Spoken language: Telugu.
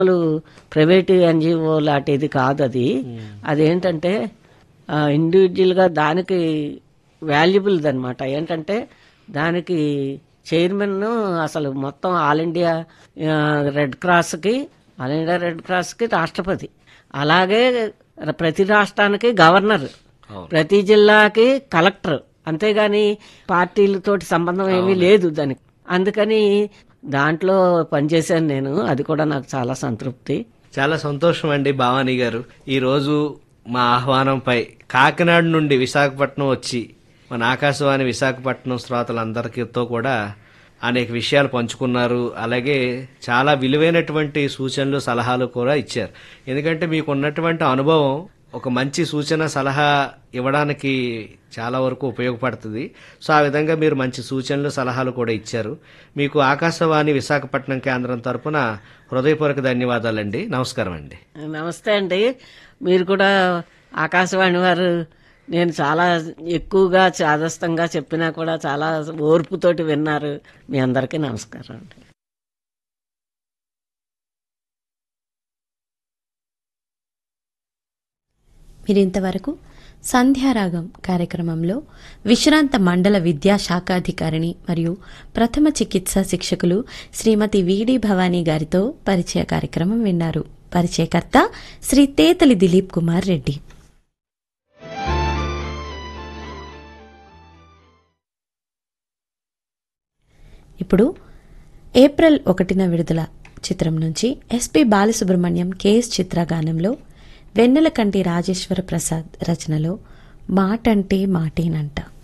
వాళ్ళు ప్రైవేట్ ఎన్జిఓ లాంటిది కాదు అది అదేంటంటే ఇండివిజువల్గా దానికి వాల్యుబుల్ అనమాట ఏంటంటే దానికి చైర్మన్ అసలు మొత్తం ఆల్ ఇండియా ఆ, రెడ్ క్రాస్కి ఆల్ ఇండియా రెడ్ క్రాస్కి రాష్ట్రపతి అలాగే ప్రతి రాష్ట్రానికి గవర్నర్ ప్రతి జిల్లాకి కలెక్టర్ అంతేగాని పార్టీలతోటి సంబంధం ఏమీ లేదు దానికి అందుకని దాంట్లో పనిచేశాను నేను అది కూడా నాకు చాలా సంతృప్తి చాలా సంతోషం అండి భవానీ గారు ఈ రోజు మా ఆహ్వానంపై కాకినాడ నుండి విశాఖపట్నం వచ్చి మన ఆకాశవాణి విశాఖపట్నం శ్రోతలందరికీతో కూడా అనేక విషయాలు పంచుకున్నారు అలాగే చాలా విలువైనటువంటి సూచనలు సలహాలు కూడా ఇచ్చారు ఎందుకంటే మీకు ఉన్నటువంటి అనుభవం ఒక మంచి సూచన సలహా ఇవ్వడానికి చాలా వరకు ఉపయోగపడుతుంది సో ఆ విధంగా మీరు మంచి సూచనలు సలహాలు కూడా ఇచ్చారు మీకు ఆకాశవాణి విశాఖపట్నం కేంద్రం తరపున హృదయపూర్వక ధన్యవాదాలండి నమస్కారం అండి నమస్తే అండి మీరు కూడా ఆకాశవాణి వారు నేను చాలా ఎక్కువగా చాదస్తంగా చెప్పినా కూడా చాలా ఓర్పుతోటి విన్నారు మీ అందరికీ నమస్కారం అండి మీరింతవరకు సంధ్యారాగం కార్యక్రమంలో విశ్రాంత మండల విద్యా శాఖాధికారిణి మరియు ప్రథమ చికిత్సా శిక్షకులు శ్రీమతి విడి భవానీ గారితో పరిచయ కార్యక్రమం విన్నారు పరిచయకర్త శ్రీ తేతలి దిలీప్ కుమార్ రెడ్డి ఇప్పుడు ఏప్రిల్ ఒకటిన విడుదల చిత్రం నుంచి ఎస్పి బాలసుబ్రహ్మణ్యం కేఎస్ చిత్రగానంలో వెన్నెలకంటి రాజేశ్వర ప్రసాద్ రచనలో మాటంటే మాటేనంట